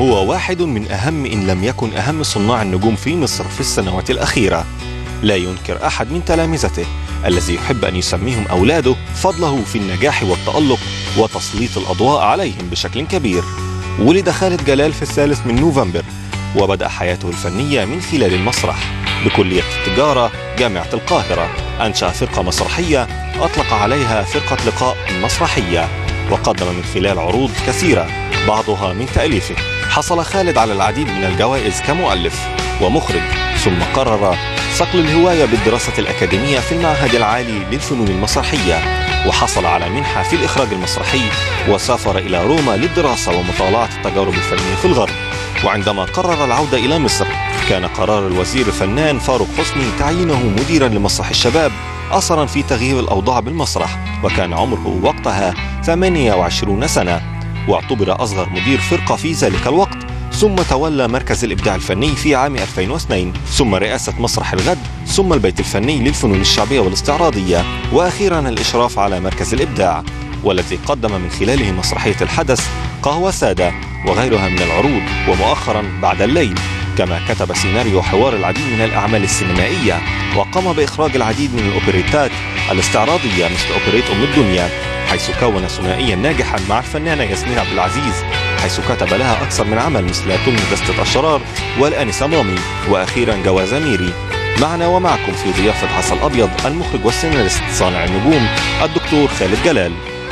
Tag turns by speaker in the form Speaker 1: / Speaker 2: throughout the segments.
Speaker 1: هو واحد من أهم إن لم يكن أهم صناع النجوم في مصر في السنوات الأخيرة لا ينكر أحد من تلامذته الذي يحب أن يسميهم أولاده فضله في النجاح والتألق وتسليط الأضواء عليهم بشكل كبير ولد خالد جلال في الثالث من نوفمبر وبدأ حياته الفنية من خلال المسرح بكلية التجارة جامعة القاهرة أنشأ فرقة مسرحية أطلق عليها فرقة لقاء مسرحية وقدم من خلال عروض كثيرة بعضها من تأليفه حصل خالد على العديد من الجوائز كمؤلف ومخرج ثم قرر صقل الهواية بالدراسة الأكاديمية في المعهد العالي للفنون المسرحية وحصل على منحة في الإخراج المسرحي وسافر إلى روما للدراسة ومطالعة التجارب الفنية في الغرب وعندما قرر العودة إلى مصر كان قرار الوزير الفنان فاروق حسني تعيينه مديرا لمسرح الشباب أثرا في تغيير الأوضاع بالمسرح وكان عمره وقتها 28 سنة واعتبر أصغر مدير فرقة في ذلك الوقت ثم تولى مركز الإبداع الفني في عام 2002 ثم رئاسة مسرح الغد ثم البيت الفني للفنون الشعبية والاستعراضية وأخيرا الإشراف على مركز الإبداع والذي قدم من خلاله مسرحية الحدث قهوة سادة وغيرها من العروض ومؤخرا بعد الليل كما كتب سيناريو حوار العديد من الأعمال السينمائية وقام بإخراج العديد من الأوبريتات الاستعراضية مثل أوبريت أم الدنيا حيث كون ثنائيا ناجحا مع الفنانة ياسمين عبد العزيز حيث كتب لها أكثر من عمل مثل تم دستة الشرار والآنسة مامي وأخيرا جواز ميري معنا ومعكم في ضيافة عسل أبيض المخرج والسيناريست صانع النجوم الدكتور خالد جلال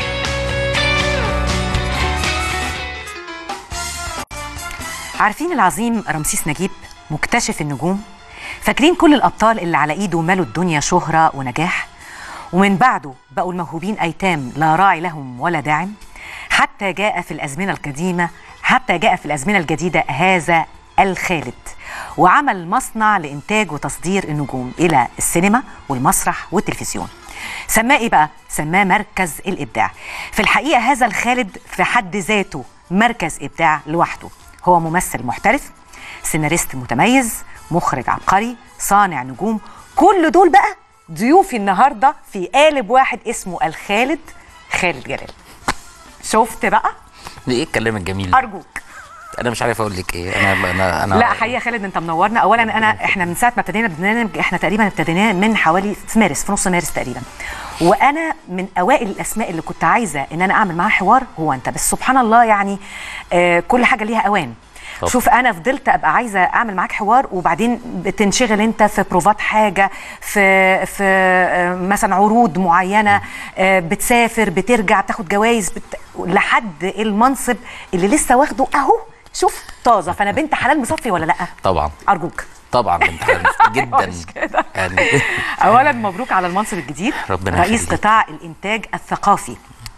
Speaker 2: عارفين العظيم رمسيس نجيب مكتشف النجوم فاكرين كل الأبطال اللي على إيده مالوا الدنيا شهرة ونجاح ومن بعده بقوا الموهوبين أيتام لا راعي لهم ولا داعم حتى جاء في الأزمنة القديمة حتى جاء في الأزمنة الجديدة هذا الخالد وعمل مصنع لإنتاج وتصدير النجوم إلى السينما والمسرح والتلفزيون سماه إيه بقى؟ سماه مركز الإبداع في الحقيقة هذا الخالد في حد ذاته مركز إبداع لوحده هو ممثل محترف سيناريست متميز مخرج عبقري صانع نجوم كل دول بقى ضيوفي النهارده في قالب واحد اسمه الخالد خالد جلال شفت بقى
Speaker 3: ده ايه الكلام الجميل ده؟
Speaker 2: ارجوك
Speaker 3: انا مش عارف اقول لك ايه انا انا انا
Speaker 2: لا حقيقه خالد انت منورنا اولا انا احنا من ساعه ما ابتدينا البرنامج احنا تقريبا ابتديناه من حوالي في مارس في نص مارس تقريبا وانا من اوائل الاسماء اللي كنت عايزه ان انا اعمل معاها حوار هو انت بس سبحان الله يعني آه كل حاجه ليها اوان
Speaker 3: طب.
Speaker 2: شوف انا فضلت ابقى عايزه اعمل معاك حوار وبعدين بتنشغل انت في بروفات حاجه في في آه، مثلا عروض معينه آه، بتسافر بترجع بتاخد جوائز بت... لحد المنصب اللي لسه واخده اهو شوف طازه فانا بنت حلال مصفي ولا لا
Speaker 3: طبعا
Speaker 2: ارجوك
Speaker 3: طبعا بنت حلال جدا
Speaker 2: مش كده.
Speaker 3: يعني
Speaker 2: اولا مبروك على المنصب الجديد
Speaker 3: ربنا
Speaker 2: رئيس
Speaker 3: يخليك.
Speaker 2: قطاع الانتاج الثقافي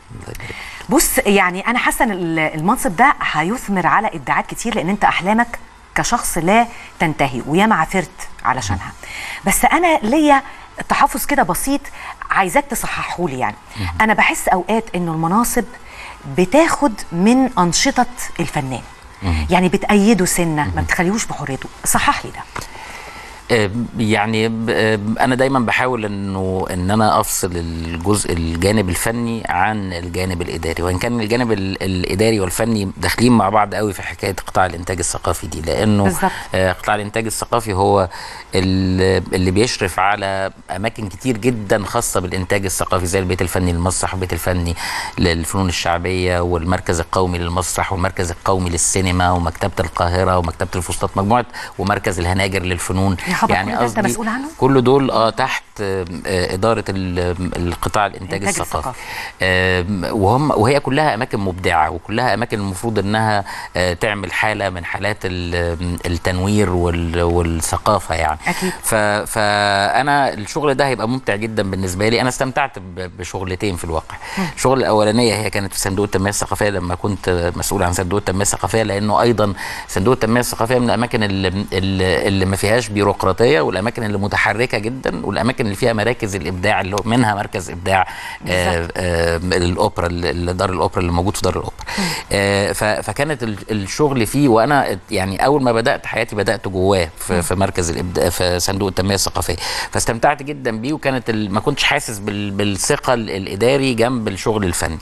Speaker 2: بص يعني انا حاسه ان ال- المنصب ده هيثمر على ابداعات كتير لان انت احلامك كشخص لا تنتهي وياما عافرت علشانها بس انا ليا تحفظ كده بسيط عايزاك تصححه لي يعني انا بحس اوقات انه المناصب بتاخد من انشطه الفنان يعني بتأيده سنه ما بتخليهوش بحريته صحح لي ده
Speaker 3: آه، يعني ب- آه، انا دايما بحاول انه ان انا افصل الجزء الجانب الفني عن الجانب الاداري وان كان الجانب ال- الاداري والفني داخلين مع بعض قوي في حكايه قطاع الانتاج الثقافي دي لانه
Speaker 2: بالظبط.
Speaker 3: آه، قطاع الانتاج الثقافي هو ال- اللي بيشرف على اماكن كتير جدا خاصه بالانتاج الثقافي زي البيت الفني للمسرح والبيت الفني للفنون الشعبيه والمركز القومي للمسرح والمركز القومي للسينما ومكتبه القاهره ومكتبه الفسطاط مجموعه ومركز الهناجر للفنون
Speaker 2: يا خبر، كل ده أنت
Speaker 3: قصدي
Speaker 2: مسؤول عنه؟
Speaker 3: كل دول اه تحت آه، آه، اداره ال- القطاع الانتاج
Speaker 2: الإنتاج
Speaker 3: الثقافي
Speaker 2: الثقافي.
Speaker 3: آم، وهم وهي كلها اماكن مبدعه وكلها اماكن المفروض انها آه، تعمل حاله من حالات ال- التنوير وال- والثقافه يعني
Speaker 2: أكيد.
Speaker 3: ف- فانا الشغل ده هيبقى ممتع جدا بالنسبه لي انا استمتعت ب- بشغلتين في الواقع الشغل الاولانيه هي كانت في صندوق التنميه الثقافيه لما كنت مسؤول عن صندوق التنميه الثقافيه لانه ايضا صندوق التنميه الثقافيه من الاماكن اللي, اللي اللي ما فيهاش بيروقراطيه الديمقراطيه والاماكن اللي متحركه جدا والاماكن اللي فيها مراكز الابداع اللي هو منها مركز ابداع آه آه الاوبرا اللي- دار الاوبرا اللي موجود في دار الاوبرا آه ف- فكانت ال- الشغل فيه وانا يعني اول ما بدات حياتي بدات جواه في, في مركز الابداع في صندوق التنميه الثقافيه فاستمتعت جدا بيه وكانت ال- ما كنتش حاسس بال- بالثقل الاداري جنب الشغل الفني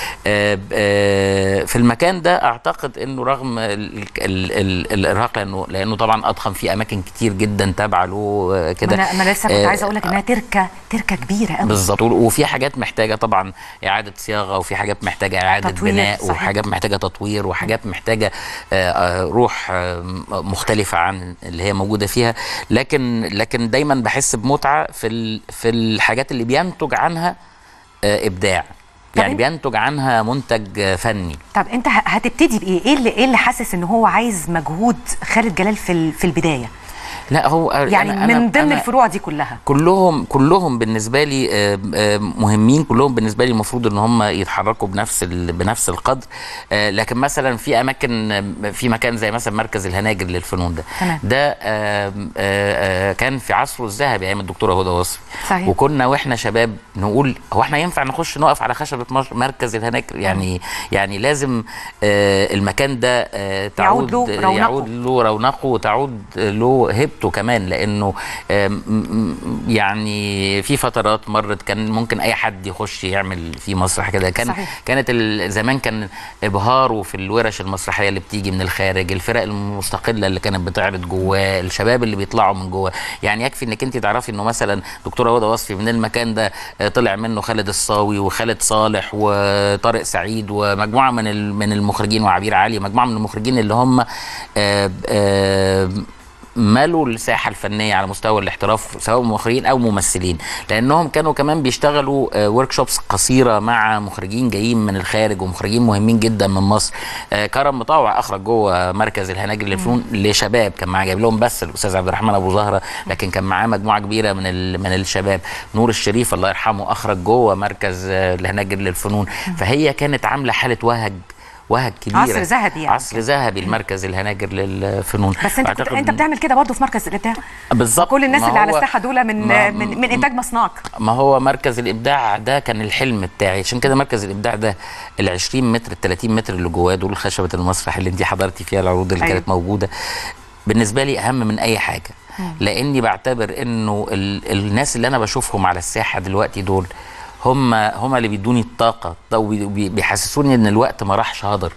Speaker 3: آه آه في المكان ده اعتقد انه رغم ال ال ال الارهاق لانه لانه طبعا اضخم في اماكن كتير جدا تابعه له آه،
Speaker 2: ما
Speaker 3: كده
Speaker 2: انا ما أنا لسه كنت
Speaker 3: آه،
Speaker 2: عايزه اقول لك انها تركه تركه كبيره قوي
Speaker 3: بالظبط وفي حاجات محتاجه طبعا اعاده صياغه وفي حاجات محتاجه اعاده
Speaker 2: تطوير،
Speaker 3: بناء
Speaker 2: صحيح.
Speaker 3: وحاجات محتاجه تطوير وحاجات محتاجه آه، آه، روح آه، مختلفه عن اللي هي موجوده فيها لكن لكن دايما بحس بمتعه في ال- في الحاجات اللي بينتج عنها آه، ابداع يعني
Speaker 2: أنت-
Speaker 3: بينتج عنها منتج آه، فني
Speaker 2: طب انت ه- هتبتدي بايه ايه اللي ايه اللي حاسس ان هو عايز مجهود خالد جلال في ال- في البدايه
Speaker 3: لا هو
Speaker 2: يعني
Speaker 3: أنا- أنا-
Speaker 2: من ضمن
Speaker 3: أنا-
Speaker 2: الفروع دي كلها
Speaker 3: كلهم كلهم بالنسبه لي آه، آه، مهمين كلهم بالنسبه لي المفروض ان هم يتحركوا بنفس ال- بنفس القدر آه، لكن مثلا في اماكن آه، في مكان زي مثلا مركز الهناجر للفنون ده
Speaker 2: تمام.
Speaker 3: ده آه، آه، آه، كان في عصره الذهبي ايام الدكتوره هدى وصفي
Speaker 2: صحيح.
Speaker 3: وكنا واحنا شباب نقول هو احنا ينفع نخش نقف على خشبه مر- مركز الهناجر يعني يعني لازم آه، المكان ده آه، تعود
Speaker 2: يعود له رونقه.
Speaker 3: يعود له رونقه وتعود له هيبته كمان لانه آم، م- يعني في فترات مرت كان ممكن اي حد يخش يعمل في مسرح كده كان
Speaker 2: صحيح.
Speaker 3: كانت ال- زمان كان ابهاره في الورش المسرحيه اللي بتيجي من الخارج الفرق المستقله اللي كانت بتعرض جواه الشباب اللي بيطلعوا من جواه يعني يكفي انك انت تعرفي انه مثلا دكتوره هدى وصفي من المكان ده آه، طلع منه خالد الصاوي وخالد صالح وطارق سعيد ومجموعه من ال- من المخرجين وعبير علي مجموعه من المخرجين اللي هم آه، آه، مالوا الساحه الفنيه على مستوى الاحتراف سواء مخرجين او ممثلين لانهم كانوا كمان بيشتغلوا ورك شوبس قصيره مع مخرجين جايين من الخارج ومخرجين مهمين جدا من مصر آه، كرم مطاوع اخرج جوه مركز الهناجر للفنون لشباب كان معاه جايب لهم بس الاستاذ عبد الرحمن ابو زهره لكن كان معاه مجموعه كبيره من ال- من الشباب نور الشريف الله يرحمه اخرج جوه مركز آه، الهناجر للفنون فهي كانت عامله حاله وهج وهج كبيره
Speaker 2: عصر ذهبي يعني.
Speaker 3: عصر ذهبي المركز الهناجر للفنون
Speaker 2: بس انت كنت
Speaker 3: أعتقد
Speaker 2: انت
Speaker 3: إن-
Speaker 2: بتعمل كده برضه في مركز الابداع
Speaker 3: بالظبط
Speaker 2: كل الناس
Speaker 3: ما
Speaker 2: اللي على
Speaker 3: هو-
Speaker 2: الساحه دول من
Speaker 3: ما-
Speaker 2: من, من انتاج مصنعك
Speaker 3: ما هو مركز الابداع ده كان الحلم بتاعي عشان كده مركز الابداع ده ال 20 متر ال 30 متر اللي جواه دول خشبه المسرح اللي انت حضرتي فيها العروض اللي
Speaker 2: أيوة.
Speaker 3: كانت موجوده بالنسبه لي اهم من اي حاجه لاني بعتبر انه ال الناس اللي انا بشوفهم على الساحه دلوقتي دول هم هم اللي بيدوني الطاقه ده وبي- بي- بيحسسوني ان الوقت ما راحش هدر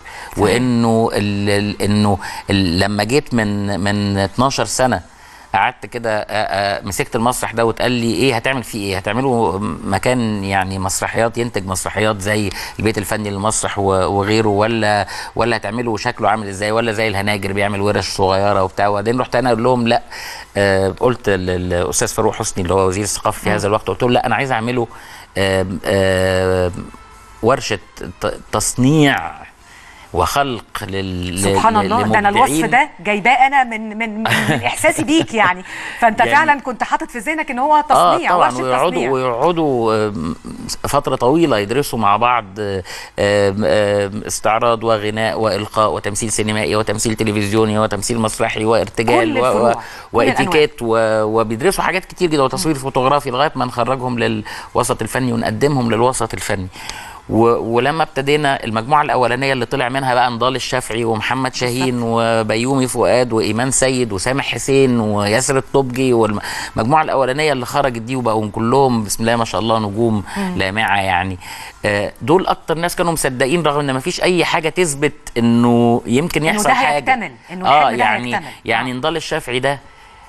Speaker 3: وانه ال ال انه ال لما جيت من من 12 سنه قعدت كده آه، آه، مسكت المسرح ده واتقال لي ايه هتعمل فيه ايه هتعملوا مكان يعني مسرحيات ينتج مسرحيات زي البيت الفني للمسرح و- وغيره ولا ولا هتعملوا شكله عامل ازاي ولا زي الهناجر بيعمل ورش صغيره وبتاع وبعدين رحت انا اقول لهم لا آه قلت للاستاذ فاروق حسني اللي هو وزير الثقافه في هذا الوقت قلت له لا انا عايز اعمله آه آه ورشه ت- تصنيع وخلق لل
Speaker 2: سبحان
Speaker 3: لل-
Speaker 2: الله ده انا الوصف
Speaker 3: لمبدعين.
Speaker 2: ده جايباه انا من من من, من احساسي بيك يعني فانت
Speaker 3: يعني-
Speaker 2: فعلا كنت حاطط في ذهنك ان هو تصنيع
Speaker 3: اه طبعا
Speaker 2: ورشه
Speaker 3: ويقعدوا
Speaker 2: تصنيع
Speaker 3: ويقعدوا آم، فتره طويله يدرسوا مع بعض آم، آم، استعراض وغناء والقاء وتمثيل سينمائي وتمثيل تلفزيوني وتمثيل مسرحي وارتجال
Speaker 2: كل
Speaker 3: و- و-
Speaker 2: الفروع، كل
Speaker 3: واتيكيت و- وبيدرسوا حاجات كتير جدا وتصوير فوتوغرافي لغايه ما نخرجهم للوسط الفني ونقدمهم للوسط الفني و... ولما ابتدينا المجموعه الاولانيه اللي طلع منها بقى نضال الشافعي ومحمد شاهين وبيومي فؤاد وايمان سيد وسامح حسين وياسر الطبجي والمجموعه الاولانيه اللي خرجت دي وبقوا كلهم بسم الله ما شاء الله نجوم لامعه يعني آه، دول اكتر ناس كانوا مصدقين رغم ان ما فيش اي حاجه تثبت انه يمكن
Speaker 2: إنه
Speaker 3: يحصل
Speaker 2: ده
Speaker 3: حاجه
Speaker 2: هيكتمل، إنه
Speaker 3: اه
Speaker 2: الحلم ده
Speaker 3: يعني
Speaker 2: هيكتمل.
Speaker 3: يعني
Speaker 2: آه.
Speaker 3: نضال الشافعي ده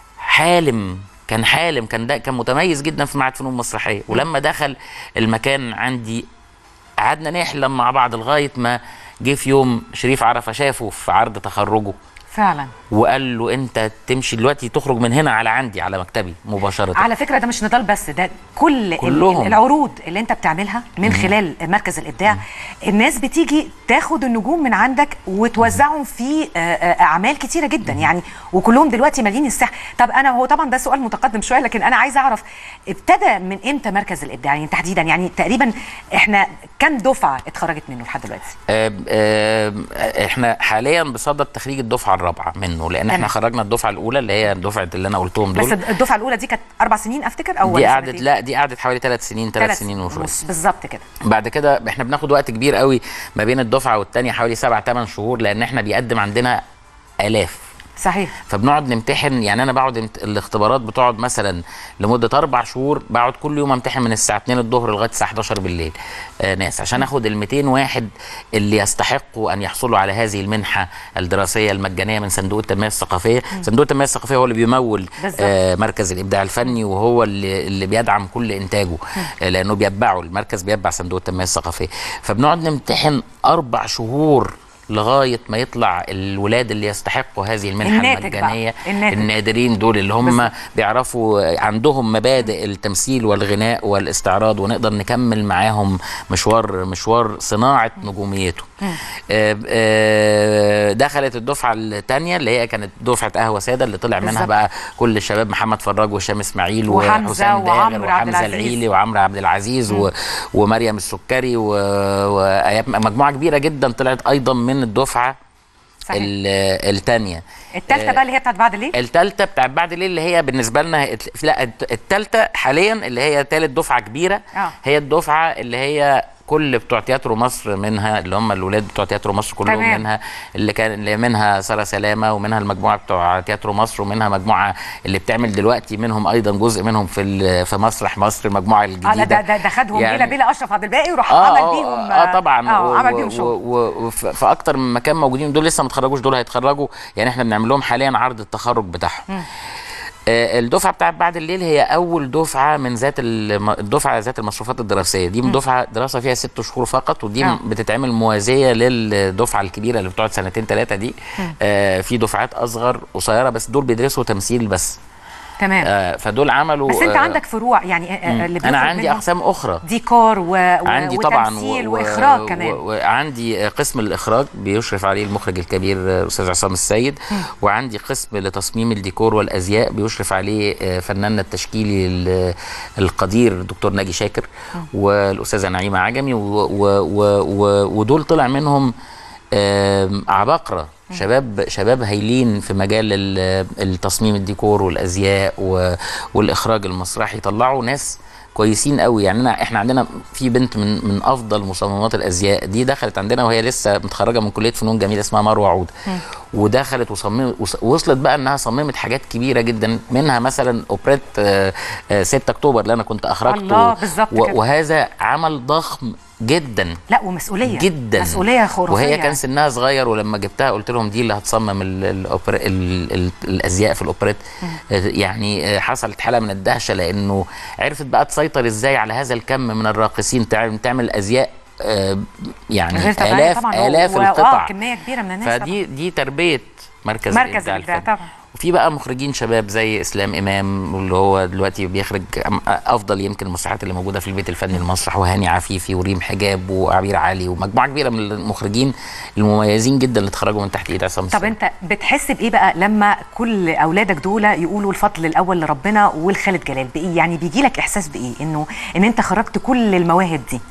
Speaker 3: حالم كان حالم كان ده كان متميز جدا في معهد فنون مسرحيه ولما دخل المكان عندي قعدنا نحلم مع بعض لغايه ما جه في يوم شريف عرفه شافه في عرض تخرجه
Speaker 2: فعلا
Speaker 3: وقال له انت تمشي دلوقتي تخرج من هنا على عندي على مكتبي مباشره
Speaker 2: على فكره ده مش نضال بس ده كل ال-
Speaker 3: كلهم.
Speaker 2: العروض اللي انت بتعملها من خلال مركز الابداع الناس بتيجي تاخد النجوم من عندك وتوزعهم في آه، آه، اعمال كتيره جدا يعني وكلهم دلوقتي مالين الساحه طب انا هو طبعا ده سؤال متقدم شويه لكن انا عايزه اعرف ابتدى من امتى مركز الابداع يعني تحديدا يعني تقريبا احنا كم دفعه اتخرجت منه لحد دلوقتي
Speaker 3: آم، آم، احنا حاليا بصدد تخريج الدفعه الرابعه منه منه لان احنا
Speaker 2: تمام.
Speaker 3: خرجنا الدفعه الاولى اللي هي الدفعه اللي انا قلتهم
Speaker 2: بس
Speaker 3: دول
Speaker 2: الدفعه الاولى دي كانت اربع سنين افتكر او
Speaker 3: دي
Speaker 2: ولا
Speaker 3: قعدت
Speaker 2: سنتين؟
Speaker 3: لا دي قعدت حوالي ثلاث سنين ثلاث
Speaker 2: ثلاث
Speaker 3: سنين وشويه
Speaker 2: ونص بالظبط كده
Speaker 3: بعد كده احنا بناخد وقت كبير قوي ما بين الدفعه والتانيه حوالي سبع ثمان شهور لان احنا بيقدم عندنا الاف
Speaker 2: صحيح
Speaker 3: فبنقعد نمتحن يعني انا بقعد امت- الاختبارات بتقعد مثلا لمده اربع شهور بقعد كل يوم امتحن من الساعه 2 الظهر لغايه الساعه 11 بالليل آه ناس عشان اخد ال 200 واحد اللي يستحقوا ان يحصلوا على هذه المنحه الدراسيه المجانيه من صندوق التنميه الثقافيه صندوق التنميه الثقافيه هو اللي بيمول
Speaker 2: بالظبط.
Speaker 3: آه مركز الابداع الفني وهو اللي اللي بيدعم كل انتاجه آه لانه بيتبعه المركز بيتبع صندوق التنميه الثقافيه فبنقعد نمتحن اربع شهور لغايه ما يطلع الولاد اللي يستحقوا هذه المنحه
Speaker 2: الناتج بقى.
Speaker 3: المجانيه
Speaker 2: الناتج.
Speaker 3: النادرين دول اللي هم
Speaker 2: بالظبط.
Speaker 3: بيعرفوا عندهم مبادئ التمثيل والغناء والاستعراض ونقدر نكمل معاهم مشوار مشوار صناعه نجوميته. آه، آه، دخلت الدفعه الثانيه اللي هي كانت دفعه قهوه ساده اللي طلع منها
Speaker 2: بالظبط.
Speaker 3: بقى كل الشباب محمد فراج وهشام اسماعيل
Speaker 2: وحمزة
Speaker 3: وحسام داغر
Speaker 2: وعمرو عبد
Speaker 3: وحمزه
Speaker 2: العزيز.
Speaker 3: العيلي وعمرو عبد العزيز و... ومريم السكري و... وآيات مجموعه كبيره جدا طلعت ايضا من الدفعه
Speaker 2: صحيح
Speaker 3: الثانيه
Speaker 2: الثالثه بقى اللي هي بتاعت بعد ليه
Speaker 3: التالتة بتاعت بعد الليل اللي هي بالنسبة لنا الت- لا الت- التالتة حاليا اللي هي تالت دفعة كبيرة
Speaker 2: آه.
Speaker 3: هي الدفعة اللي هي كل بتوع تياترو مصر منها اللي هم الولاد بتوع تياترو مصر كلهم
Speaker 2: تمام.
Speaker 3: منها اللي كان اللي منها ساره سلامه ومنها المجموعه بتوع تياترو مصر ومنها مجموعه اللي بتعمل دلوقتي منهم ايضا جزء منهم في ال- في مسرح مصر المجموعه الجديده
Speaker 2: اه لا ده ده, ده خدهم
Speaker 3: يعني-
Speaker 2: بلا بلا اشرف عبد الباقي وراح
Speaker 3: اه
Speaker 2: عمل
Speaker 3: اه
Speaker 2: بيهم
Speaker 3: اه طبعا
Speaker 2: اه
Speaker 3: و-
Speaker 2: عمل
Speaker 3: و-
Speaker 2: بيهم شغل
Speaker 3: و- و- وف- في اكتر من مكان موجودين دول لسه ما اتخرجوش دول هيتخرجوا يعني احنا بنعمل لهم حاليا عرض التخرج بتاعهم آه، الدفعه بتاعت بعد الليل هي اول دفعه من ذات الم- الدفعه ذات المصروفات الدراسيه دي دفعه دراسه فيها ست شهور فقط ودي
Speaker 2: آه.
Speaker 3: بتتعمل موازيه للدفعه الكبيره اللي بتقعد سنتين ثلاثه دي آه في دفعات اصغر قصيره بس دول بيدرسوا تمثيل بس
Speaker 2: تمام
Speaker 3: آه فدول عملوا
Speaker 2: بس انت
Speaker 3: آه،
Speaker 2: عندك فروع يعني آه، آه، اللي
Speaker 3: انا
Speaker 2: بيخرج
Speaker 3: عندي
Speaker 2: منهم
Speaker 3: اقسام اخرى
Speaker 2: ديكور و... و...
Speaker 3: عندي طبعا
Speaker 2: وتمثيل واخراج كمان
Speaker 3: و... وعندي قسم الاخراج بيشرف عليه المخرج الكبير الاستاذ عصام السيد وعندي قسم لتصميم الديكور والازياء بيشرف عليه آه، فناننا التشكيلي ال- القدير الدكتور ناجي شاكر والاستاذه نعيمه عجمي و... و... و... و... ودول طلع منهم آم، عباقرة شباب شباب هايلين في مجال ال- التصميم الديكور والازياء و- والاخراج المسرحي طلعوا ناس كويسين قوي يعني أنا احنا عندنا في بنت من من افضل مصممات الازياء دي دخلت عندنا وهي لسه متخرجه من كليه فنون جميله اسمها مروه عوده ودخلت وصممت وص- وصلت بقى انها صممت حاجات كبيره جدا منها مثلا اوبريت آه، آه، 6 اكتوبر اللي انا كنت اخرجته
Speaker 2: الله، بالظبط
Speaker 3: و-
Speaker 2: كده.
Speaker 3: وهذا عمل ضخم جدا
Speaker 2: لا ومسؤوليه
Speaker 3: جدا
Speaker 2: مسؤوليه خرافيه
Speaker 3: وهي كان سنها صغير ولما جبتها قلت لهم دي اللي هتصمم ال ال ال ال الازياء في الاوبريت آه، يعني آه، حصلت حاله من الدهشه لانه عرفت بقى تسيطر ازاي على هذا الكم من الراقصين تعمل تعمل ازياء آه، يعني
Speaker 2: غير طبيعية
Speaker 3: الاف
Speaker 2: طبعا
Speaker 3: الاف
Speaker 2: و-
Speaker 3: القطع
Speaker 2: اه كميه كبيره من الناس
Speaker 3: فدي دي تربيه مركز,
Speaker 2: مركز
Speaker 3: الابداع
Speaker 2: الإبداع
Speaker 3: الفني
Speaker 2: طبعا.
Speaker 3: وفي بقى مخرجين شباب زي اسلام امام واللي هو دلوقتي بيخرج أم- افضل يمكن المسرحيات اللي موجوده في البيت الفني المسرح وهاني عفيفي وريم حجاب وعبير علي ومجموعه كبيره من المخرجين المميزين جدا اللي اتخرجوا من تحت ايد عصام
Speaker 2: طب
Speaker 3: السيد.
Speaker 2: انت بتحس بايه بقى لما كل اولادك دول يقولوا الفضل الاول لربنا والخالد جلال بايه يعني بيجي لك احساس بايه انه ان انت خرجت كل المواهب دي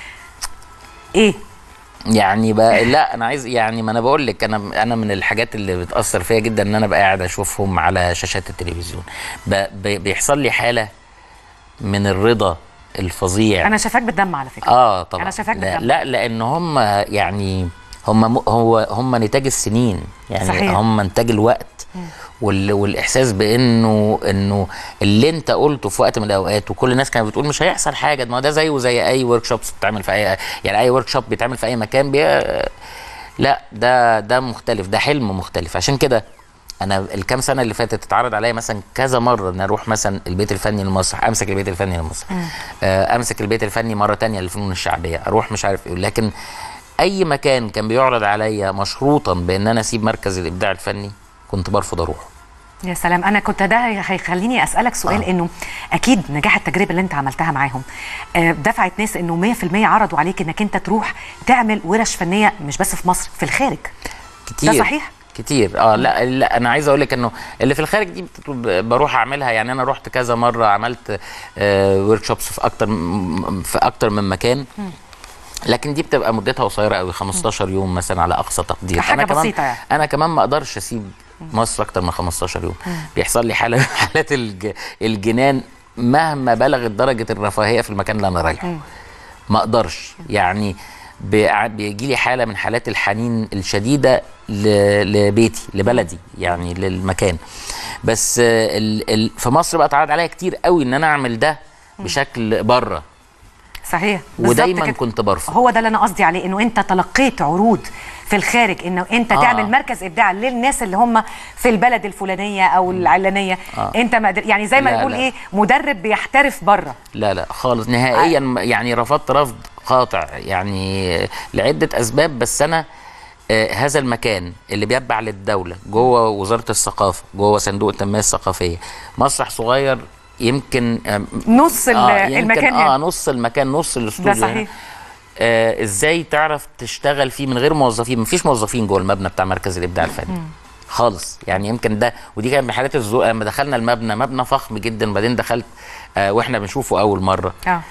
Speaker 2: ايه
Speaker 3: يعني بقى لا انا عايز يعني ما انا بقول لك انا انا من الحاجات اللي بتاثر فيا جدا ان انا بقى قاعد اشوفهم على شاشات التلفزيون ب- ب- بيحصل لي حاله من الرضا الفظيع
Speaker 2: انا شايفاك بتدمع على فكره
Speaker 3: اه طبعا
Speaker 2: انا شايفاك
Speaker 3: لا,
Speaker 2: بتدمع
Speaker 3: لا لان هم يعني هم م- هو هم نتاج السنين يعني
Speaker 2: صحيح.
Speaker 3: هم نتاج الوقت وال والاحساس بانه انه اللي انت قلته في وقت من الاوقات وكل الناس كانت بتقول مش هيحصل حاجه ما هو ده زيه زي اي ورك شوبس بتتعمل في اي يعني اي ورك شوب بيتعمل في اي مكان بي لا ده ده مختلف ده حلم مختلف عشان كده انا الكام سنه اللي فاتت اتعرض عليا مثلا كذا مره ان اروح مثلا البيت الفني للمسرح امسك البيت الفني للمسرح آه، امسك البيت الفني مره تانية للفنون الشعبيه اروح مش عارف ايه لكن اي مكان كان بيعرض عليا مشروطا بان انا اسيب مركز الابداع الفني كنت برفض اروح
Speaker 2: يا سلام انا كنت ده هيخليني اسالك سؤال
Speaker 3: آه.
Speaker 2: انه اكيد نجاح التجربه اللي انت عملتها معاهم آه، دفعت ناس انه 100% عرضوا عليك انك انت تروح تعمل ورش فنيه مش بس في مصر في الخارج
Speaker 3: كتير
Speaker 2: ده صحيح؟
Speaker 3: كتير اه لا لا انا عايز اقول لك انه اللي في الخارج دي بت- ب- بروح اعملها يعني انا رحت كذا مره عملت آه ورك شوبس في اكتر م- في اكتر من مكان لكن دي بتبقى مدتها قصيره قوي 15 يوم مثلا على اقصى تقدير
Speaker 2: حاجة
Speaker 3: انا كمان
Speaker 2: بسيطة يعني.
Speaker 3: انا كمان ما اقدرش اسيب مصر اكتر من 15 يوم بيحصل لي حاله من حالات الج... الجنان مهما بلغت درجه الرفاهيه في المكان اللي انا رايحه ما اقدرش يعني بيع- بيجي لي حاله من حالات الحنين الشديده ل- لبيتي لبلدي يعني للمكان بس آه، ال... ال... في مصر بقى اتعرض عليا كتير قوي ان انا اعمل ده بشكل بره
Speaker 2: صحيح بالظبط
Speaker 3: ودايما
Speaker 2: كده.
Speaker 3: كنت برفض
Speaker 2: هو ده اللي انا قصدي عليه انه انت تلقيت عروض في الخارج انه انت
Speaker 3: آه.
Speaker 2: تعمل مركز ابداع للناس اللي هم في البلد الفلانيه او العلانيه
Speaker 3: آه.
Speaker 2: انت ما قدر- يعني زي ما
Speaker 3: لا،
Speaker 2: نقول
Speaker 3: لا.
Speaker 2: ايه مدرب بيحترف بره
Speaker 3: لا لا خالص نهائيا يعني رفضت رفض قاطع يعني لعده اسباب بس انا آه، هذا المكان اللي بيتبع للدوله جوه وزاره الثقافه جوه صندوق التنميه الثقافيه مسرح صغير يمكن آم،
Speaker 2: نص ال-
Speaker 3: آه يمكن
Speaker 2: المكان
Speaker 3: اه
Speaker 2: هنا.
Speaker 3: نص المكان نص الاستوديو
Speaker 2: ده
Speaker 3: هنا.
Speaker 2: صحيح.
Speaker 3: آه ازاي تعرف تشتغل فيه من غير موظفين مفيش موظفين جوه المبنى بتاع مركز الابداع الفني خالص يعني يمكن ده ودي كانت من حالات الذوق لما دخلنا المبنى مبنى فخم جدا وبعدين دخلت آه واحنا بنشوفه اول مره
Speaker 2: اه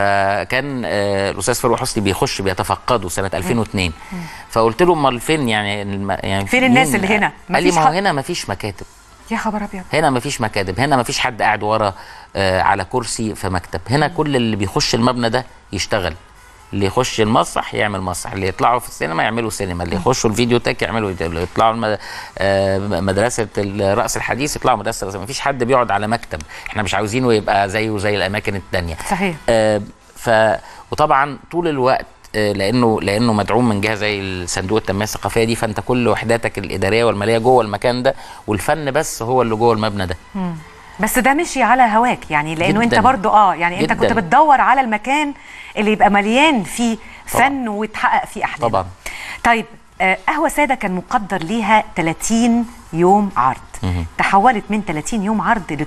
Speaker 3: فكان آه الاستاذ فاروق حسني بيخش بيتفقده سنه 2002 فقلت له امال فين يعني الم... يعني
Speaker 2: فين الناس
Speaker 3: مين؟
Speaker 2: اللي هنا؟
Speaker 3: قال لي
Speaker 2: مفيش
Speaker 3: ما هو
Speaker 2: حد؟
Speaker 3: هنا مفيش مكاتب
Speaker 2: يا خبر ابيض
Speaker 3: هنا مفيش مكاتب هنا مفيش حد قاعد ورا آه على كرسي في مكتب هنا كل اللي بيخش المبنى ده يشتغل اللي يخش المسرح يعمل مسرح اللي يطلعوا في السينما يعملوا سينما اللي يخشوا الفيديو تك يعملوا فيديو. اللي يطلعوا الم... آه مدرسه الرأس الحديث يطلعوا مدرسه الرأس مفيش حد بيقعد على مكتب احنا مش عاوزينه يبقى زيه زي الاماكن التانية
Speaker 2: صحيح
Speaker 3: آه، ف وطبعا طول الوقت آه، لانه لانه مدعوم من جهه زي صندوق التنميه الثقافيه دي فانت كل وحداتك الاداريه والماليه جوه المكان ده والفن بس هو اللي جوه المبنى ده
Speaker 2: بس ده مشي على هواك يعني لانه انت
Speaker 3: جداً.
Speaker 2: برضو اه يعني انت كنت
Speaker 3: جداً.
Speaker 2: بتدور على المكان اللي يبقى مليان فيه
Speaker 3: طبعاً.
Speaker 2: فن وتحقق فيه احلام
Speaker 3: طبعاً.
Speaker 2: طيب آه، قهوه ساده كان مقدر ليها 30 يوم عرض تحولت من 30 يوم عرض ل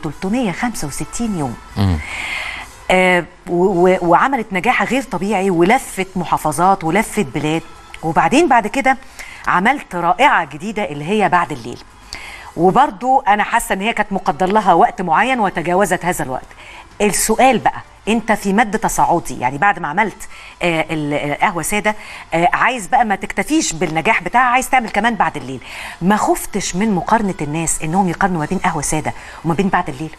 Speaker 2: 365 يوم آه، و- و- وعملت نجاح غير طبيعي ولفت محافظات ولفت بلاد وبعدين بعد كده عملت رائعه جديده اللي هي بعد الليل وبرضو انا حاسه ان هي كانت مقدر لها وقت معين وتجاوزت هذا الوقت السؤال بقى انت في مد تصاعدي يعني بعد ما عملت آه، ال- آه، قهوه ساده آه، عايز بقى ما تكتفيش بالنجاح بتاعها عايز تعمل كمان بعد الليل ما خفتش من مقارنه الناس انهم يقارنوا ما بين قهوه ساده وما بين بعد الليل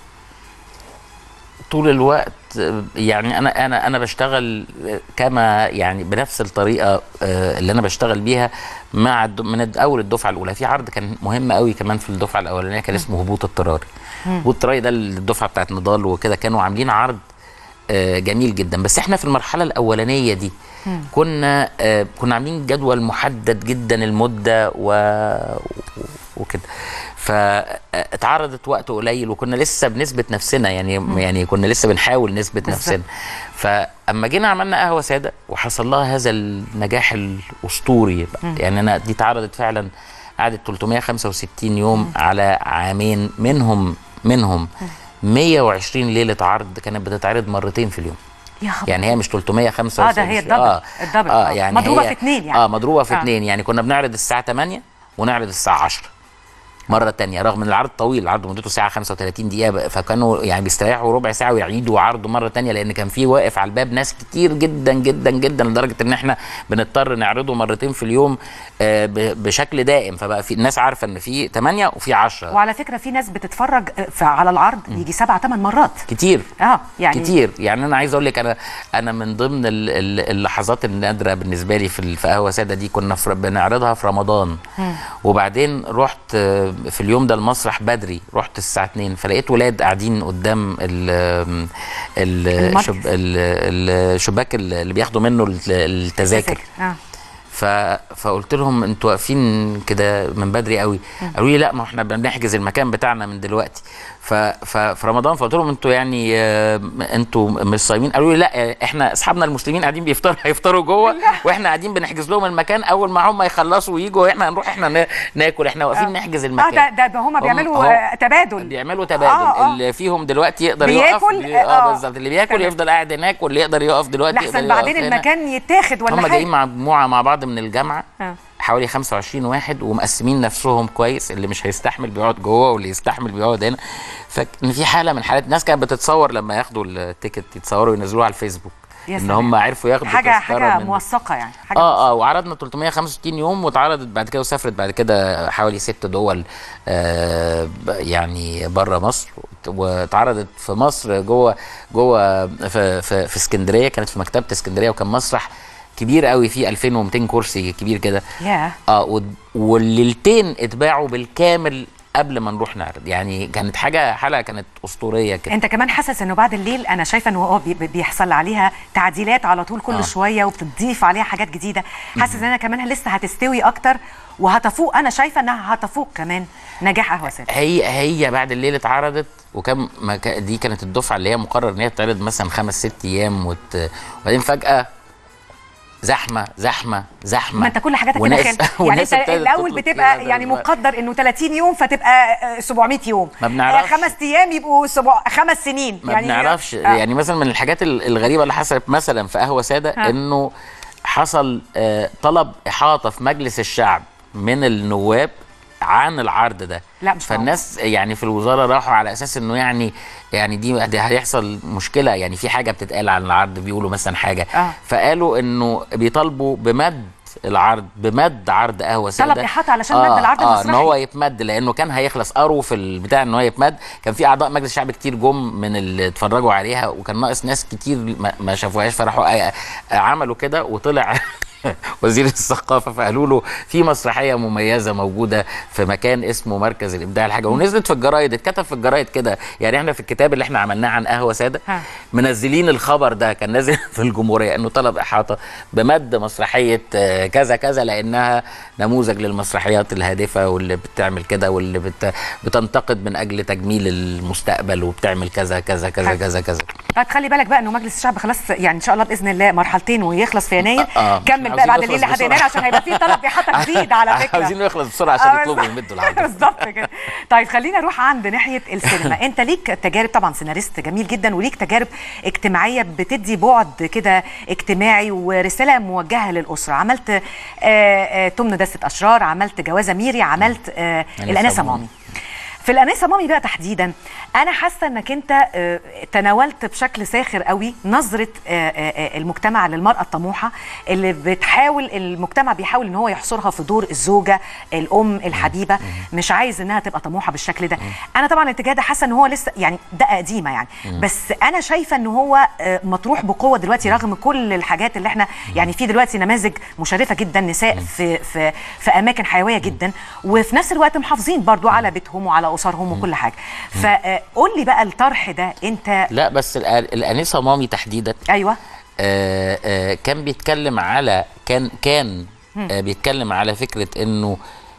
Speaker 3: طول الوقت آه، يعني انا انا انا بشتغل آه، كما يعني بنفس الطريقه آه، اللي انا بشتغل بيها مع الد- من الد- اول الدفعه الاولى في عرض كان مهم قوي كمان في الدفعه الاولانيه كان اسمه هبوط اضطراري هبوط اضطراري ده الدفعه بتاعت نضال وكده كانوا عاملين عرض آه، جميل جدا بس احنا في المرحله الاولانيه دي كنا آه، كنا عاملين جدول محدد جدا المده و وكده فاتعرضت وقت قليل وكنا لسه بنثبت نفسنا يعني يعني كنا لسه بنحاول نثبت
Speaker 2: بالظبط.
Speaker 3: نفسنا فاما جينا عملنا قهوه ساده وحصل لها هذا النجاح الاسطوري بقى. يعني انا دي اتعرضت فعلا قعدت 365 يوم على عامين منهم منهم 120 ليله عرض كانت بتتعرض مرتين في اليوم
Speaker 2: يا خبر
Speaker 3: يعني هي مش 365
Speaker 2: آه، ده هي الدبل، الدبل،
Speaker 3: اه
Speaker 2: آه.
Speaker 3: يعني
Speaker 2: مضروبة
Speaker 3: هي-
Speaker 2: في اتنين يعني.
Speaker 3: اه مضروبه في
Speaker 2: آه.
Speaker 3: اتنين يعني كنا بنعرض الساعه 8 ونعرض الساعه 10 مره تانية رغم ان العرض طويل العرض مدته ساعه 35 دقيقه بقى، فكانوا يعني بيستريحوا ربع ساعه ويعيدوا عرضه مره تانية لان كان في واقف على الباب ناس كتير جدا جدا جدا لدرجه ان احنا بنضطر نعرضه مرتين في اليوم آه، ب- بشكل دائم فبقى في الناس عارفه ان في 8 وفي 10
Speaker 2: وعلى فكره في ناس بتتفرج آه، ف- على العرض يجي سبع ثمان مرات
Speaker 3: كتير
Speaker 2: اه يعني
Speaker 3: كتير يعني انا عايز اقول لك انا انا من ضمن ال- ال- اللحظات النادره بالنسبه لي في ال- في قهوه ساده دي كنا في بنعرضها في رمضان وبعدين رحت آه، في اليوم ده المسرح بدري رحت الساعه 2 فلقيت ولاد قاعدين قدام ال ال
Speaker 2: المركز.
Speaker 3: الشب- ال- الشباك اللي بياخدوا منه الت- التذاكر
Speaker 2: اه
Speaker 3: ف... فقلت لهم انتوا واقفين كده من بدري قوي قالوا لي لا ما احنا بنحجز المكان بتاعنا من دلوقتي ف... ففي رمضان فقلت لهم انتوا يعني آه، انتوا مش صايمين قالوا لي لا آه، احنا اصحابنا المسلمين قاعدين بيفطروا هيفطروا جوه واحنا قاعدين بنحجز لهم المكان اول ما هم يخلصوا ويجوا احنا هنروح احنا نا- ناكل احنا واقفين نحجز
Speaker 2: اه
Speaker 3: المكان
Speaker 2: ده ده هم بيعملوا
Speaker 3: هم-
Speaker 2: آه، تبادل
Speaker 3: بيعملوا تبادل
Speaker 2: آه، آه.
Speaker 3: اللي فيهم دلوقتي يقدر
Speaker 2: بياكل،
Speaker 3: يقف بي- اه
Speaker 2: آه.
Speaker 3: بالظبط اللي بياكل
Speaker 2: تمام.
Speaker 3: يفضل قاعد هناك واللي يقدر يقف دلوقتي يقدر
Speaker 2: لحسن
Speaker 3: يقف
Speaker 2: بعدين
Speaker 3: هنا.
Speaker 2: المكان يتاخد ولا
Speaker 3: هم
Speaker 2: حاجه
Speaker 3: جايين مع مجموعه مع بعض من الجامعه
Speaker 2: آه.
Speaker 3: حوالي 25 واحد ومقسمين نفسهم كويس اللي مش هيستحمل بيقعد جوه واللي يستحمل بيقعد هنا فان في حاله من حالات الناس كانت بتتصور لما ياخدوا التيكت يتصوروا وينزلوها على الفيسبوك
Speaker 2: يا
Speaker 3: ان
Speaker 2: سلام.
Speaker 3: هم عرفوا ياخدوا
Speaker 2: حاجه
Speaker 3: تذكرة
Speaker 2: حاجه
Speaker 3: من-
Speaker 2: موثقه يعني حاجه
Speaker 3: اه اه وعرضنا 365 يوم واتعرضت بعد كده وسافرت بعد كده حوالي ست دول آه ب- يعني بره مصر واتعرضت في مصر جوه جوه في في, في اسكندريه كانت في مكتبه اسكندريه وكان مسرح كبير قوي فيه 2200 كرسي كبير كده
Speaker 2: ياه
Speaker 3: اه و- والليلتين اتباعوا بالكامل قبل ما نروح نعرض يعني كانت حاجه حلقه كانت اسطوريه كده
Speaker 2: انت كمان حاسس انه بعد الليل انا شايفه انه هو بي- بيحصل عليها تعديلات على طول كل
Speaker 3: آه.
Speaker 2: شويه وبتضيف عليها حاجات جديده حاسس ان انا كمان لسه هتستوي اكتر وهتفوق انا شايفه انها هتفوق كمان نجاح قهوه ساده
Speaker 3: هي هي بعد الليل اتعرضت وكان ما كا- دي كانت الدفعه اللي هي مقرر ان هي تتعرض مثلا خمس ست ايام وت... وبعدين فجاه زحمه زحمه زحمه
Speaker 2: ما انت كل حاجاتك كده
Speaker 3: وناس-
Speaker 2: خير يعني
Speaker 3: وناس
Speaker 2: انت
Speaker 3: ابتدت
Speaker 2: الاول
Speaker 3: تطلب
Speaker 2: بتبقى
Speaker 3: كده
Speaker 2: يعني
Speaker 3: دلوقتي.
Speaker 2: مقدر انه 30 يوم فتبقى آه، 700 يوم
Speaker 3: ما بنعرفش.
Speaker 2: آه، خمس ايام يبقوا سبع خمس سنين
Speaker 3: ما
Speaker 2: يعني
Speaker 3: بنعرفش
Speaker 2: آه.
Speaker 3: يعني مثلا من الحاجات ال- الغريبه اللي حصلت مثلا في قهوه ساده
Speaker 2: ها.
Speaker 3: انه حصل آه، طلب احاطه في مجلس الشعب من النواب عن العرض ده
Speaker 2: لا، مش
Speaker 3: فالناس يعني في الوزاره راحوا على اساس انه يعني يعني دي دي هيحصل مشكله يعني في حاجه بتتقال عن العرض بيقولوا مثلا حاجه
Speaker 2: آه.
Speaker 3: فقالوا انه بيطالبوا بمد العرض بمد عرض قهوه ساده
Speaker 2: طلب إحاطة علشان مد العرض
Speaker 3: اه ان
Speaker 2: المسرحي.
Speaker 3: هو يتمد لانه كان هيخلص قروا في البتاع ان هو يتمد كان في اعضاء مجلس الشعب كتير جم من اللي اتفرجوا عليها وكان ناقص ناس كتير ما, ما شافوهاش فراحوا آه، آه، عملوا كده وطلع وزير الثقافه فقالوا له في مسرحيه مميزه موجوده في مكان اسمه مركز الابداع الحاجه ونزلت في الجرايد اتكتب في الجرايد كده يعني احنا في الكتاب اللي احنا عملناه عن قهوه ساده
Speaker 2: ها.
Speaker 3: منزلين الخبر ده كان نازل في الجمهوريه انه طلب احاطه بمد مسرحيه آه، كذا كذا لانها نموذج للمسرحيات الهادفه واللي بتعمل كده واللي بت بتنتقد من اجل تجميل المستقبل وبتعمل كذا كذا كذا
Speaker 2: حلو.
Speaker 3: كذا كذا
Speaker 2: طيب خلي بالك بقى انه مجلس الشعب خلاص يعني ان شاء الله باذن الله مرحلتين ويخلص في يناير
Speaker 3: آه، آه.
Speaker 2: كمل
Speaker 3: عاوزين
Speaker 2: بقى بعد
Speaker 3: نخلص
Speaker 2: الليل لحد
Speaker 3: بسرعة.
Speaker 2: يناير عشان هيبقى في طلب احاطه جديد على فكره
Speaker 3: عاوزين نخلص بسرعه عشان
Speaker 2: آه،
Speaker 3: يطلبوا
Speaker 2: بالظبط.
Speaker 3: يمدوا العرض
Speaker 2: بالظبط كده طيب خلينا نروح عند ناحيه السينما انت ليك تجارب طبعا سيناريست جميل جدا وليك تجارب اجتماعيه بتدي بعد كده اجتماعي ورساله موجهه للاسره عملت آه، آه، تمن دسه اشرار عملت جوازه ميري عملت آه،
Speaker 3: أنسة
Speaker 2: الانسه
Speaker 3: مامي.
Speaker 2: مامي في الانسه مامي بقى تحديدا انا حاسه انك انت آه، تناولت بشكل ساخر قوي نظره آه، آه، آه، المجتمع للمراه الطموحه اللي بتحاول المجتمع بيحاول ان هو يحصرها في دور الزوجه الام الحبيبه مش عايز انها تبقى طموحه بالشكل ده انا طبعا الاتجاه ده حاسه ان هو لسه يعني دقه قديمه يعني بس انا شايفه ان هو آه، مطروح بقوه دلوقتي رغم كل الحاجات اللي احنا يعني في دلوقتي نماذج مشرفه جدا نساء في في في اماكن حيويه جدا وفي نفس الوقت محافظين برضو على بيتهم وعلى اسرهم وكل حاجه فقول لي بقى الطرح ده انت
Speaker 3: لا بس الآ- الانسه مامي تحديدا
Speaker 2: ايوه
Speaker 3: آه، آه، كان بيتكلم على كان كان آه، بيتكلم على فكره انه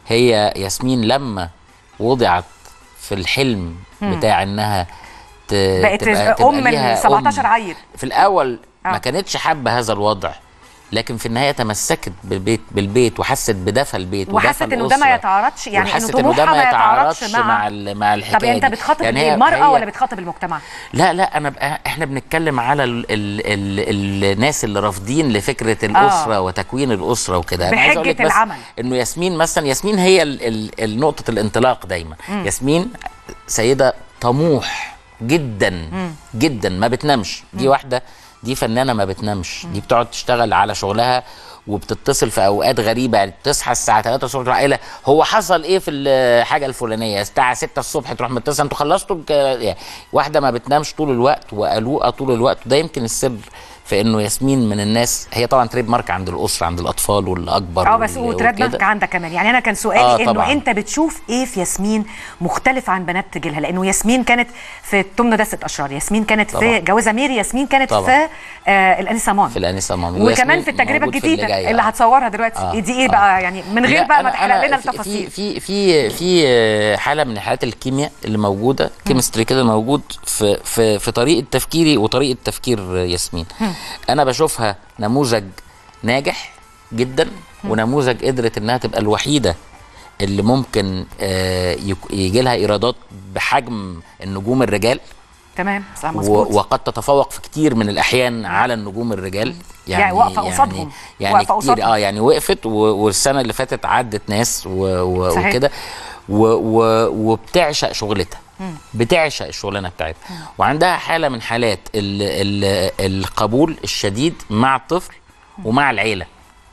Speaker 3: هي ياسمين لما وضعت في الحلم بتاع انها ت-
Speaker 2: بقت
Speaker 3: تبقى تبقى
Speaker 2: ام
Speaker 3: ليها
Speaker 2: من 17
Speaker 3: أم.
Speaker 2: عيل
Speaker 3: في الاول
Speaker 2: آه.
Speaker 3: ما كانتش حابه هذا الوضع لكن في النهايه تمسكت بالبيت بالبيت وحست بدفى البيت ودفى
Speaker 2: وحست انه ده ما
Speaker 3: الأسرة.
Speaker 2: يتعارضش يعني انه
Speaker 3: وحست انه ده
Speaker 2: طموحها
Speaker 3: ما
Speaker 2: ما يتعارضش
Speaker 3: يتعارضش مع
Speaker 2: مع
Speaker 3: ال- مع الحكايه
Speaker 2: طب انت
Speaker 3: دي.
Speaker 2: بتخاطب
Speaker 3: يعني
Speaker 2: يعني
Speaker 3: هي-
Speaker 2: المراه
Speaker 3: هي-
Speaker 2: ولا بتخاطب المجتمع
Speaker 3: لا لا انا بقى احنا بنتكلم على ال ال ال الناس اللي رافضين لفكره الاسره آه. وتكوين الاسره وكده أنا عايز أقول
Speaker 2: بحجة
Speaker 3: لك بس
Speaker 2: العمل.
Speaker 3: انه ياسمين مثلا ياسمين هي ال ال النقطه الانطلاق دايما مم. ياسمين سيده طموح جدا مم. جدا ما بتنامش دي واحده دي فنانه ما بتنامش دي بتقعد تشتغل على شغلها وبتتصل في اوقات غريبه يعني تصحى الساعه 3 الصبح تروح قايله هو حصل ايه في الحاجه الفلانيه الساعه 6 الصبح تروح متصل انتوا خلصتوا الك- يعني واحده ما بتنامش طول الوقت وقلوقه طول الوقت ده يمكن السر في انه ياسمين من الناس هي طبعا تريد مارك عند الاسره عند الاطفال والاكبر
Speaker 2: اه بس
Speaker 3: وال-
Speaker 2: وتراد
Speaker 3: وكده.
Speaker 2: مارك عندك كمان يعني انا كان سؤالي
Speaker 3: آه،
Speaker 2: انه
Speaker 3: طبعاً.
Speaker 2: انت بتشوف ايه في ياسمين مختلف عن بنات جيلها لانه ياسمين كانت في تمن دسة اشرار ياسمين كانت
Speaker 3: طبعاً.
Speaker 2: في جوازه ميري ياسمين كانت
Speaker 3: طبعاً.
Speaker 2: في آه الانسه مامي
Speaker 3: في الانسه مامي
Speaker 2: وكمان
Speaker 3: وياسمين
Speaker 2: في التجربه
Speaker 3: موجود في اللي
Speaker 2: الجديده
Speaker 3: جاي.
Speaker 2: اللي
Speaker 3: آه.
Speaker 2: هتصورها دلوقتي
Speaker 3: آه،
Speaker 2: دي ايه
Speaker 3: آه.
Speaker 2: بقى يعني من غير
Speaker 3: لا،
Speaker 2: بقى ما
Speaker 3: أنا-
Speaker 2: تحرق
Speaker 3: أنا
Speaker 2: لنا
Speaker 3: في-
Speaker 2: التفاصيل
Speaker 3: في في في حاله من حالات الكيمياء اللي موجوده كيمستري كده موجود في في في طريقه تفكيري وطريقه تفكير ياسمين انا بشوفها نموذج ناجح جدا ونموذج قدرت انها تبقى الوحيده اللي ممكن آه، يك- يجي لها ايرادات بحجم النجوم الرجال
Speaker 2: تمام صح
Speaker 3: و-
Speaker 2: مظبوط
Speaker 3: وقد تتفوق في كتير من الاحيان على النجوم الرجال
Speaker 2: يعني واقفة قصادهم.
Speaker 3: يعني
Speaker 2: واقفة
Speaker 3: كتير
Speaker 2: قصادهم.
Speaker 3: اه يعني وقفت و- والسنه اللي فاتت عدت ناس و- و-
Speaker 2: صحيح.
Speaker 3: وكده و- و- وبتعشق شغلتها بتعشق الشغلانه بتاعتها وعندها حاله من حالات ال ال القبول الشديد مع الطفل ومع العيله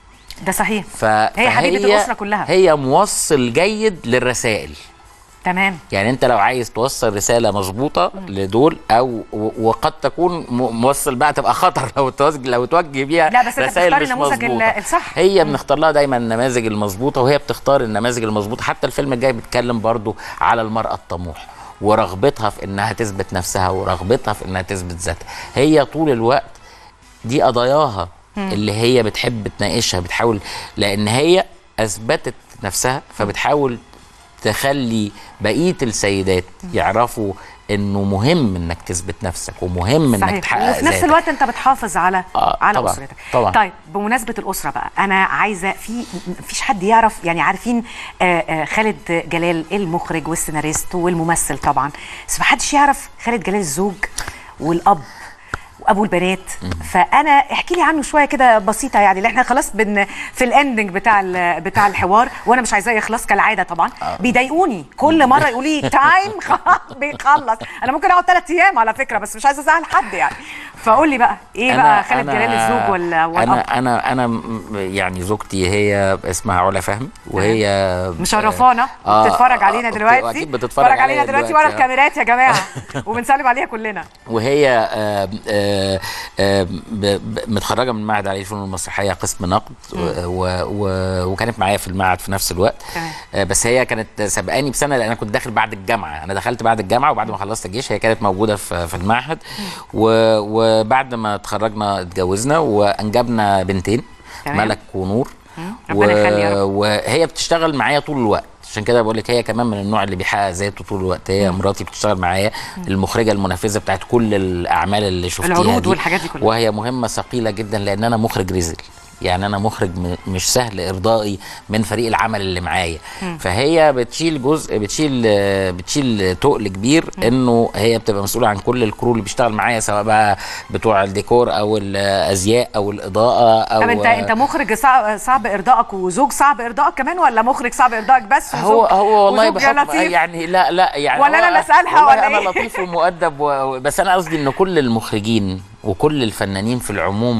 Speaker 2: ده صحيح
Speaker 3: فهي
Speaker 2: حبيبة الأسرة كلها.
Speaker 3: هي موصل جيد للرسائل
Speaker 2: تمام
Speaker 3: يعني انت لو عايز توصل رساله مظبوطه لدول او و- وقد تكون م- موصل بقى تبقى خطر لو توجه لو توجه بيها
Speaker 2: لا، بس انت
Speaker 3: رسائل
Speaker 2: بتختار
Speaker 3: مش
Speaker 2: النموذج ال-
Speaker 3: مظبوطة.
Speaker 2: الصح.
Speaker 3: هي بنختار لها دايما النماذج المظبوطه وهي بتختار النماذج المظبوطه حتى الفيلم الجاي بيتكلم برضو على المراه الطموح ورغبتها في انها تثبت نفسها ورغبتها في انها تثبت ذاتها هي طول الوقت دي قضاياها اللي هي بتحب تناقشها بتحاول لان هي اثبتت نفسها فبتحاول تخلي بقيه السيدات يعرفوا انه مهم انك تثبت نفسك ومهم انك
Speaker 2: صحيح
Speaker 3: تحقق
Speaker 2: وفي نفس
Speaker 3: ذاتك.
Speaker 2: الوقت انت بتحافظ على
Speaker 3: آه،
Speaker 2: على
Speaker 3: طبعاً،
Speaker 2: اسرتك
Speaker 3: طبعاً.
Speaker 2: طيب بمناسبه الاسره بقى انا عايزه في مفيش حد يعرف يعني عارفين آه، آه، خالد جلال المخرج والسيناريست والممثل طبعا بس محدش يعرف خالد جلال الزوج والاب وابو البنات فانا احكي لي عنه شويه كده بسيطه يعني اللي احنا خلاص بن في الاندنج بتاع ال- بتاع الحوار وانا مش عايزاه يخلص كالعاده طبعا بيضايقوني كل مره يقولوا لي تايم بيخلص انا ممكن اقعد ثلاث ايام على فكره بس مش عايزه ازعل حد يعني فقول لي بقى ايه بقى خالد جلال الزوج ولا والاب
Speaker 3: انا انا انا م- يعني زوجتي هي اسمها علا فهمي وهي
Speaker 2: مشرفانا
Speaker 3: آه،
Speaker 2: بتتفرج علينا
Speaker 3: آه،
Speaker 2: دلوقتي
Speaker 3: أكيد بتتفرج
Speaker 2: علينا
Speaker 3: عليا
Speaker 2: دلوقتي
Speaker 3: دلوقتي،
Speaker 2: ورا
Speaker 3: آه.
Speaker 2: الكاميرات يا جماعه وبنسلم عليها كلنا
Speaker 3: وهي آه، آه، آه، ب- ب- متخرجه من معهد علي الفنون المسرحيه قسم نقد و- و- وكانت معايا في المعهد في نفس الوقت
Speaker 2: تمام.
Speaker 3: آه، بس هي كانت سبقاني بسنه لان انا كنت داخل بعد الجامعه انا دخلت بعد الجامعه وبعد ما خلصت الجيش هي كانت موجوده في في المعهد و- وبعد ما اتخرجنا اتجوزنا وانجبنا بنتين
Speaker 2: تمام.
Speaker 3: ملك ونور
Speaker 2: ربنا يخلي يا رب.
Speaker 3: وهي بتشتغل معايا طول الوقت عشان كده بقول لك هي كمان من النوع اللي بيحقق ذاته طول الوقت هي مراتي بتشتغل معايا المخرجه المنفذه بتاعت كل الاعمال اللي شفتيها
Speaker 2: العروض
Speaker 3: دي
Speaker 2: والحاجات دي كلها.
Speaker 3: وهي مهمه ثقيله جدا لان انا مخرج رزل يعني انا مخرج م- مش سهل ارضائي من فريق العمل اللي معايا فهي بتشيل جزء بتشيل آه، بتشيل تقل كبير انه هي بتبقى مسؤوله عن كل الكرو اللي بيشتغل معايا سواء بقى بتوع الديكور او الازياء او الاضاءه او
Speaker 2: طب انت انت مخرج صعب, صعب ارضائك وزوج صعب ارضائك كمان ولا مخرج صعب ارضائك بس وزوج
Speaker 3: هو هو والله
Speaker 2: وزوج يا
Speaker 3: بحكم
Speaker 2: لطيف؟
Speaker 3: يعني لا لا يعني
Speaker 2: ولا
Speaker 3: هو-
Speaker 2: أنا اللي أسألها
Speaker 3: والله
Speaker 2: ولا
Speaker 3: انا
Speaker 2: إيه؟
Speaker 3: لطيف ومؤدب و... بس انا قصدي ان كل المخرجين وكل الفنانين في العموم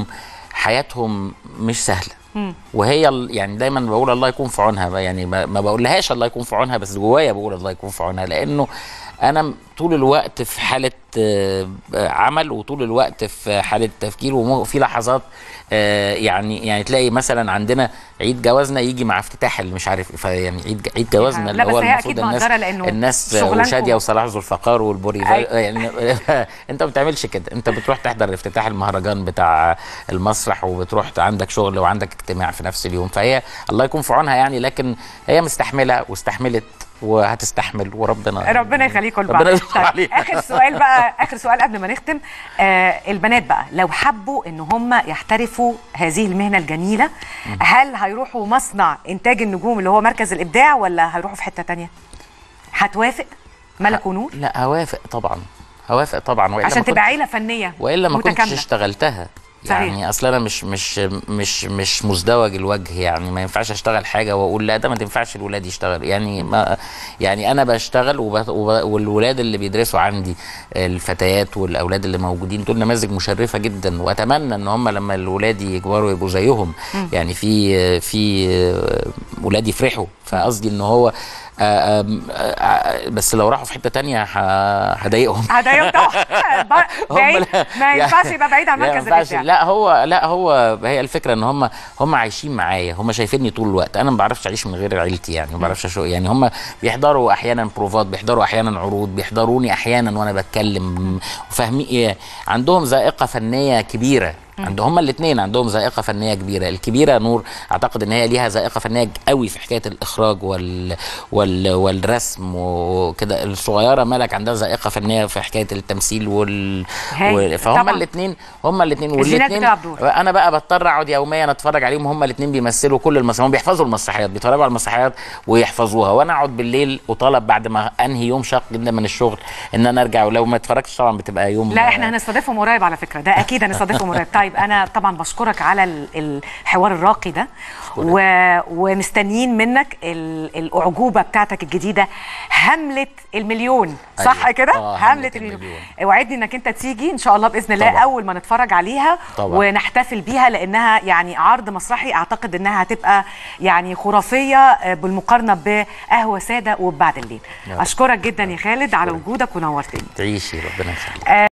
Speaker 3: حياتهم مش سهله وهي ال- يعني دايما بقول الله يكون في عونها بقى، يعني ما ما بقولهاش الله يكون في عونها بس جوايا بقول الله يكون في عونها لانه انا م- طول الوقت في حاله آه، عمل وطول الوقت في حاله تفكير وفي لحظات آه، يعني يعني تلاقي مثلا عندنا عيد جوازنا يجي مع افتتاح اللي مش عارف ف- يعني عيد عيد جوازنا
Speaker 2: لا،
Speaker 3: اللي
Speaker 2: بس
Speaker 3: هو
Speaker 2: هي
Speaker 3: المفروض
Speaker 2: أكيد
Speaker 3: الناس
Speaker 2: مقدرة لأنه
Speaker 3: الناس
Speaker 2: شغلانكم.
Speaker 3: وشاديه وصلاح ذو الفقار والبوري
Speaker 2: أي.
Speaker 3: يعني انت ما بتعملش كده انت بتروح تحضر افتتاح المهرجان بتاع المسرح وبتروح عندك شغل وعندك اجتماع في نفس اليوم فهي الله يكون في عونها يعني لكن هي مستحمله واستحملت وهتستحمل وربنا
Speaker 2: ربنا يخليكم لبعض
Speaker 3: ربنا يستر
Speaker 2: طيب
Speaker 3: علينا.
Speaker 2: اخر سؤال بقى اخر سؤال قبل ما نختم آه البنات بقى لو حبوا ان هم يحترفوا هذه المهنه الجميله هل هيروحوا مصنع انتاج النجوم اللي هو مركز الابداع ولا هيروحوا في حته تانية هتوافق ملك ونور
Speaker 3: لا هوافق طبعا هوافق طبعا وإلا
Speaker 2: عشان
Speaker 3: ما كنت-
Speaker 2: تبقى عيله فنيه
Speaker 3: والا ما كنتش
Speaker 2: متكاملة.
Speaker 3: اشتغلتها
Speaker 2: صحيح.
Speaker 3: يعني اصل انا مش مش مش مش مزدوج الوجه يعني ما ينفعش اشتغل حاجه واقول لا ده ما تنفعش الولاد يشتغل يعني ما يعني انا بشتغل وب- وب- والولاد اللي بيدرسوا عندي الفتيات والاولاد اللي موجودين دول نماذج مشرفه جدا واتمنى ان هم لما الولاد يكبروا يبقوا زيهم يعني في في ولاد يفرحوا فقصدي ان هو آه، آم، آه، بس لو راحوا في حته تانية ه- هضايقهم
Speaker 2: هضايقهم طبعا
Speaker 3: هم
Speaker 2: بعيد
Speaker 3: لا-
Speaker 2: ما ينفعش يبقى بعيد عن
Speaker 3: لا، ما
Speaker 2: مركز
Speaker 3: ينفعش.
Speaker 2: الابداع
Speaker 3: لا هو لا هو هي الفكره ان هم هم عايشين معايا هم شايفيني طول الوقت انا ما بعرفش اعيش من غير عيلتي يعني ما بعرفش أشو يعني هم بيحضروا احيانا بروفات بيحضروا احيانا عروض بيحضروني احيانا وانا بتكلم وفاهمين إيه عندهم ذائقه فنيه كبيره عند هما الاثنين عندهم ذائقه فنيه كبيره الكبيره نور اعتقد ان هي ليها ذائقه فنيه قوي في حكايه الاخراج وال وال والرسم وكده الصغيره ملك عندها ذائقه فنيه في حكايه التمثيل وال,
Speaker 2: هاي.
Speaker 3: وال... فهم
Speaker 2: طبعاً.
Speaker 3: الاثنين هما الاثنين
Speaker 2: الجينات
Speaker 3: والاثنين
Speaker 2: بتلعب دور.
Speaker 3: انا بقى بضطر اقعد يوميا اتفرج عليهم هما الاثنين بيمثلوا كل المسرحيات هم بيحفظوا المسرحيات بيتفرجوا على المسرحيات ويحفظوها وانا اقعد بالليل وطالب بعد ما انهي يوم شاق جدا من الشغل ان انا ارجع ولو ما اتفرجتش طبعا بتبقى يوم
Speaker 2: لا احنا هنستضيفهم قريب على فكره ده اكيد هنستضيفهم قريب طيب طيب انا طبعا بشكرك على ال- الحوار الراقي ده و... ومستنيين منك ال... الاعجوبه بتاعتك الجديده همله المليون صح
Speaker 3: أيوة.
Speaker 2: كده
Speaker 3: آه،
Speaker 2: همله
Speaker 3: هملة
Speaker 2: المليون
Speaker 3: المليون.
Speaker 2: اوعدني انك انت تيجي ان شاء الله باذن الله
Speaker 3: طبعا.
Speaker 2: اول ما نتفرج عليها
Speaker 3: طبعا.
Speaker 2: ونحتفل بيها لانها يعني عرض مسرحي اعتقد انها هتبقى يعني خرافيه آه، بالمقارنه بقهوه ساده وبعد الليل
Speaker 3: يا رب.
Speaker 2: اشكرك جدا يا خالد على وجودك ونورتني
Speaker 3: تعيشي ربنا يخليك